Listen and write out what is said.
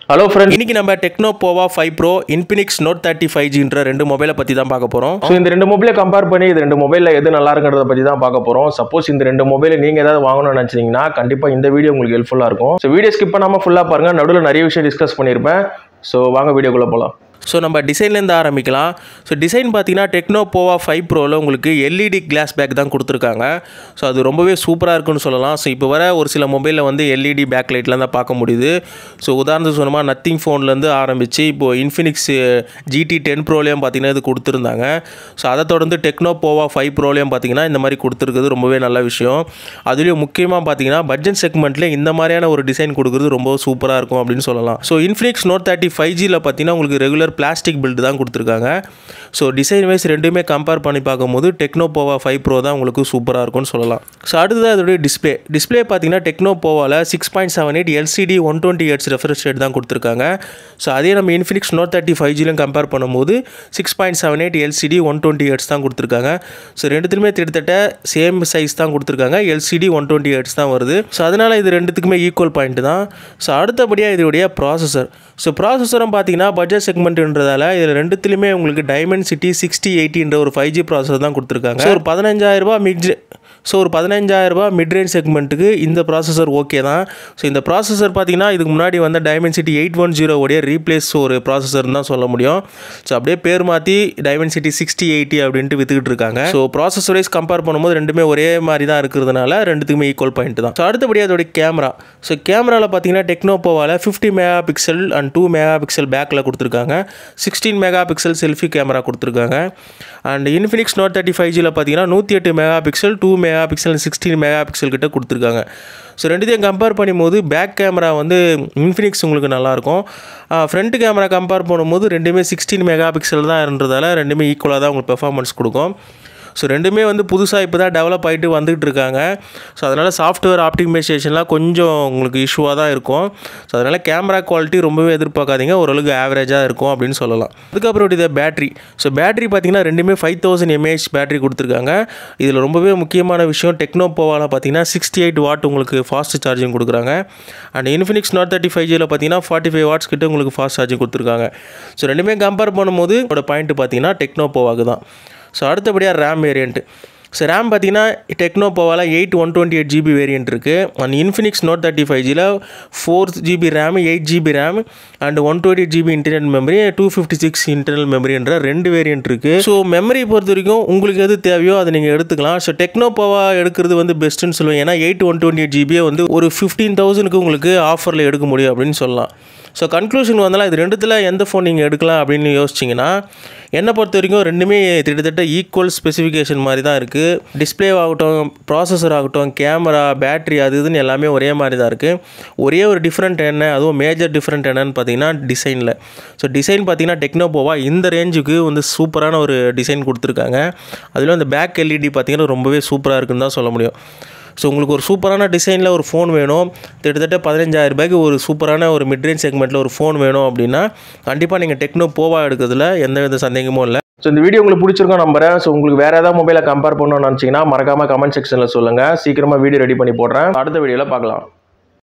hello friend இன்னைக்கு நம்ம Tecno Pova five pro Infinix note thirty five ஜின்ற ரெண்டு மொபைலை பற்றி தான் பார்க்க போகிறோம் ஸோ இந்த ரெண்டு மொபைலை கம்பேர் பண்ணி இது ரெண்டு மொபைலில் எது நல்லா இருக்குன்றத பற்றி தான் பார்க்க போகிறோம் சப்போஸ் இந்த ரெண்டு மொபைலை நீங்கள் ஏதாவது வாங்கணும்னு நினச்சிங்கன்னா கண்டிப்பாக இந்த வீடியோ உங்களுக்கு ஹெல்ப்ஃபுல்லாக இருக்கும் ஸோ வீடியோ ஸ்கிப் பண்ணாமல் ஃபுல்லாக பாருங்கள் நடுவில் நிறைய விஷயம் டிஸ்கஸ் பண்ணியிருப்பேன் ஸோ வாங்க வீடியோக்குள்ளே போகலாம் ஸோ நம்ம டிசைன்லேருந்து ஆரம்பிக்கலாம் ஸோ டிசைன் பார்த்தீங்கன்னா டெக்னோ போவா ஃபைவ் ப்ரோவில் உங்களுக்கு எல்இடி கிளாஸ் பேக் தான் கொடுத்துருக்காங்க ஸோ அது ரொம்பவே சூப்பராக இருக்குன்னு சொல்லலாம் ஸோ இப்போ வர ஒரு சில மொபைலில் வந்து எல்இடி பேக் லைட்லாம் தான் பார்க்க முடியுது ஸோ உதாரணத்துக்கு சொன்னோமா நத்திங் ஃபோன்லேருந்து ஆரம்பித்து இப்போது இன்ஃபினிக்ஸ் ஜிடி டென் ப்ரோலையும் பார்த்தீங்கன்னா இது கொடுத்துருந்தாங்க ஸோ அதை தொடர்ந்து டெக்னோ போவா ஃபைவ் ப்ரோலையும் பார்த்தீங்கன்னா இந்த மாதிரி கொடுத்துருக்குது ரொம்பவே நல்ல விஷயம் அதுலேயும் முக்கியமாக பார்த்தீங்கன்னா பட்ஜெட் செக்மெண்ட்டில் இந்த மாதிரியான ஒரு டிசைன் கொடுக்குறது ரொம்ப சூப்பராக இருக்கும் அப்படின்னு சொல்லலாம் so Infinix note thirty five ஜியில் பார்த்தீங்கன்னா உங்களுக்கு ரெகுலர் பிளாஸ்டிக் பில்டு தான் கொடுத்துருக்காங்க ஸோ டிசைன் வைஸ் ரெண்டுமே கம்பேர் பண்ணி பார்க்கும்போது டெக்னோ போவா ஃபைவ் ப்ரோ தான் உங்களுக்கு சூப்பராக இருக்கும்னு சொல்லலாம் ஸோ அடுத்தது அதோடைய டிஸ்பிளே டிஸ்பிளே பார்த்தீங்கன்னா டெக்னோ போவாவில் six point seven eight LCD one twenty hertz refresh rate தான் கொடுத்துருக்காங்க ஸோ அதே நம்ம இன்ஃபினிக்ஸ் நோட் தேர்ட்டி ஃபைவ் ஜிலையும் கம்பேர் பண்ணும்போது six point seven eight LCD one twenty hertz தான் கொடுத்துருக்காங்க ஸோ ரெண்டுத்துலையுமே கிட்டத்தட்ட சேம் சைஸ் தான் கொடுத்துருக்காங்க எல்சிடி ஒன் டுவெண்ட்டி எயிட்ஸ் தான் வருது ஸோ அதனால் இது ரெண்டுத்துக்குமே ஈக்குவல் பாயிண்ட் தான் ஸோ அடுத்தபடியாக இதோடைய ப்ராசஸர் ஸோ ப்ராசஸரும் பார்த்தீங்கன்னா பட்ஜெட் செக்மெண்ட்ன்றதால இதில் ரெண்டுத்துலையுமே உங்களுக்கு டைமண்ட் சிட்டி சிக்ஸ்டி எயிட்டின்ற ஒரு ஃபைவ் ஜி ப்ராசஸர் தான் கொடுத்துருக்காங்க ஸோ ஒரு பதினஞ்சாயிரரூபா மிட் ஸோ ஒரு பதினஞ்சாயிரரூபா மிட் ரேஞ்ச் செக்மெண்ட்டுக்கு இந்த ப்ராசஸர் ஓகே தான் ஸோ இந்த ப்ராசஸர் பார்த்தீங்கன்னா இதுக்கு முன்னாடி வந்த டைமென்சிட்டி எயிட் ஒன் ஜீரோவுடைய ரீப்ளேஸ் ஒரு ப்ராசஸர்னு தான் சொல்ல முடியும் ஸோ அப்படியே பேர் மாற்றி டைமென்சிட்டி சிக்ஸ்டி எயிட்டி அப்படின்ட்டு வித்துக்கிட்டு இருக்காங்க ஸோ ப்ராசஸர் வைஸ் கம்பேர் பண்ணும்போது ரெண்டுமே ஒரே மாதிரி தான் இருக்கிறதுனால ரெண்டுத்துக்குமே ஈக்குவல் பாயிண்ட் தான் ஸோ அடுத்தபடி அதோட கேமரா ஸோ கேமராவில் பார்த்தீங்கன்னா டெக்னோபோவால் fifty megapixel and two megapixel பேக்கில் கொடுத்துருக்காங்க sixteen megapixel selfie camera கொடுத்துருக்காங்க and Infinix note thirty five ஜியில் பார்த்தீங்கன்னா நூற்றி எட்டு megapixel two megapixel sixteen megapixel கிட்ட கொடுத்துருக்காங்க ஸோ ரெண்டுத்தையும் கம்பேர் பண்ணும்போது பேக் கேமரா வந்து இன்ஃபினிக்ஸ் உங்களுக்கு நல்லாயிருக்கும் ஃப்ரண்ட் கேமரா கம்பேர் பண்ணும்போது ரெண்டுமே சிக்ஸ்டீன் மெகா பிக்சல் தான் இருந்ததால் ரெண்டுமே ஈக்குவலாக தான் உங்களுக்கு பெர்ஃபார்மன்ஸ் கொடுக்கும் ஸோ ரெண்டுமே வந்து புதுசாக இப்போ தான் டெவலப் ஆகிட்டு வந்துகிட்டு இருக்காங்க ஸோ அதனால் சாஃப்ட்வேர் ஆப்டிமைசேஷன்லாம் கொஞ்சம் உங்களுக்கு இஷ்யூவாக தான் இருக்கும் ஸோ அதனால் கேமரா குவாலிட்டி ரொம்பவே எதிர்பார்க்காதீங்க ஓரளவுக்கு ஆவரேஜாக இருக்கும் அப்படின்னு சொல்லலாம் அதுக்கப்புறம் இது பேட்டரி ஸோ பேட்டரி பார்த்தீங்கன்னா ரெண்டுமே ஃபைவ் தௌசண்ட் எம்ஏஹெச் பேட்டரி கொடுத்துருக்காங்க இதில் ரொம்பவே முக்கியமான விஷயம் டெக்னோ போவால் பார்த்தீங்கன்னா சிக்ஸ்டி எயிட் வாட் உங்களுக்கு ஃபாஸ்ட் சார்ஜிங் கொடுக்குறாங்க and Infinix note thirty five ஜியில் பார்த்தீங்கன்னா ஃபார்ட்டி ஃபைவ் வாட்ஸ் கிட்ட உங்களுக்கு ஃபாஸ்ட் சார்ஜிங் கொடுத்துருக்காங்க ஸோ ரெண்டுமே கம்பேர் பண்ணும்போது இதோட பாயிண்ட் பார்த்தீங்கன்னா டெக்னோ போவாக்கு தான் ஸோ அடுத்தபடியாக ரேம் வேரியண்ட்டு ஸோ ரேம் பார்த்தீங்கன்னா டெக்னோ போவால் eight one twenty eight GB variant இருக்குது and Infinix note thirty five ஜியில் four GB RAM eight GB RAM and one twenty GB internal memory two fifty six internal மெமரின்ற ரெண்டு variant இருக்குது so memory பொறுத்த வரைக்கும் உங்களுக்கு எது தேவையோ அதை நீங்கள் எடுத்துக்கலாம் ஸோ டெக்னோ போவா எடுக்கிறது வந்து பெஸ்ட்டுன்னு சொல்லுவேன் ஏன்னா எயிட் ஒன் டுவெண்ட்டி எயிட் ஜிபியை வந்து ஒரு ஃபிஃப்டீன் தௌசண்ட்க்கு உங்களுக்கு ஆஃபரில் எடுக்க முடியும் அப்படின்னு சொல்லலாம் ஸோ கன்க்ளூஷன் வந்தாலும் இது ரெண்டுத்தில் எந்த ஃபோன் நீங்கள் எடுக்கலாம் அப்படின்னு யோசிச்சிங்கன்னா என்னை பொறுத்த வரைக்கும் ரெண்டுமே கிட்டத்தட்ட ஈக்குவல் ஸ்பெசிஃபிகேஷன் மாதிரி தான் இருக்குது டிஸ்பிளே ஆகட்டும் ப்ராசஸர் ஆகட்டும் கேமரா பேட்ரி அது இதுன்னு எல்லாமே ஒரே மாதிரி தான் இருக்குது ஒரே ஒரு டிஃப்ரெண்ட் என்ன அதுவும் மேஜர் டிஃப்ரெண்ட் என்னன்னு பார்த்தீங்கன்னா டிசைனில் ஸோ டிசைன் பார்த்தீங்கன்னா டெக்னோபோவா இந்த ரேஞ்சுக்கு வந்து சூப்பரான ஒரு டிசைன் கொடுத்துருக்காங்க அதில் அந்த பேக் எல்இடி பார்த்தீங்கன்னா ரொம்பவே சூப்பராக இருக்குன்னு தான் சொல்ல முடியும் ஸோ உங்களுக்கு ஒரு சூப்பரான டிசைனில் ஒரு ஃபோன் வேணும் கிட்டத்தட்ட பதினஞ்சாயிரம் ரூபாய்க்கு ஒரு சூப்பரான ஒரு மிட்ரேஞ்ச் செக்மெண்ட்டில் ஒரு ஃபோன் வேணும் அப்படின்னா கண்டிப்பாக நீங்கள் டெக்னோ போவா எடுக்கிறதுல எந்த வித சந்தேகமும் இல்லை ஸோ இந்த வீடியோ உங்களுக்கு பிடிச்சிருக்கோம் நம்புறேன் ஸோ உங்களுக்கு வேறு ஏதாவது மொபைலை கம்பேர் பண்ணணும்னு நினச்சிங்கன்னா மறக்காமல் கமெண்ட் செக்ஷனில் சொல்லுங்கள் சீக்கிரமாக வீடியோ ரெடி பண்ணி போடுறேன் அடுத்த வீடியோவில் பார்க்கலாம்